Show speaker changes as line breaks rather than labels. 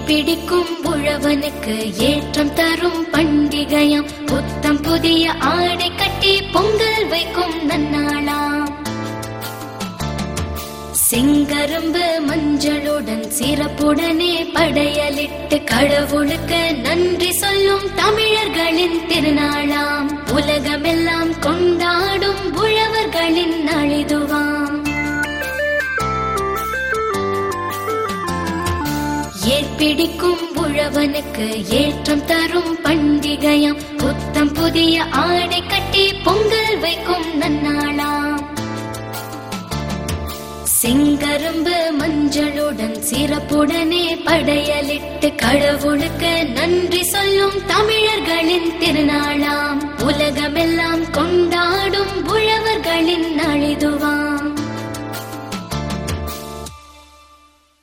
ஏற்பிடிக்கும் உழவனுக்கு ஏற்றம் தரும் பண்டிகையாம் புத்தம் புதிய ஆடை கட்டி பொங்கல் வைக்கும் நன்னாளாம் செங்கரும்பு மஞ்சளுடன் சிறப்புடனே படையலிட்டு கடவுளுக்கு நன்றி சொல்லும் தமிழர்களின் திருநாளாம் உலகமெல்லாம் கொண்டாடும் உழவர்களின் நாளிதுவாம் ஏற்பிடிக்கும் உழவனுக்கு ஏற்றம் தரும் பண்டிகையாம் புத்தம் புதிய ஆடை கட்டி பொங்கல் வைக்கும் நன்னாளாம் செங்கரும்பு மஞ்சளுடன் சிறப்புடனே படையலிட்டு கடவுளுக்கு நன்றி சொல்லும் தமிழர்களின் திருநாளாம் உலகமெல்லாம் கொண்டாடும் உழவர்களின் நாளிதுவாம்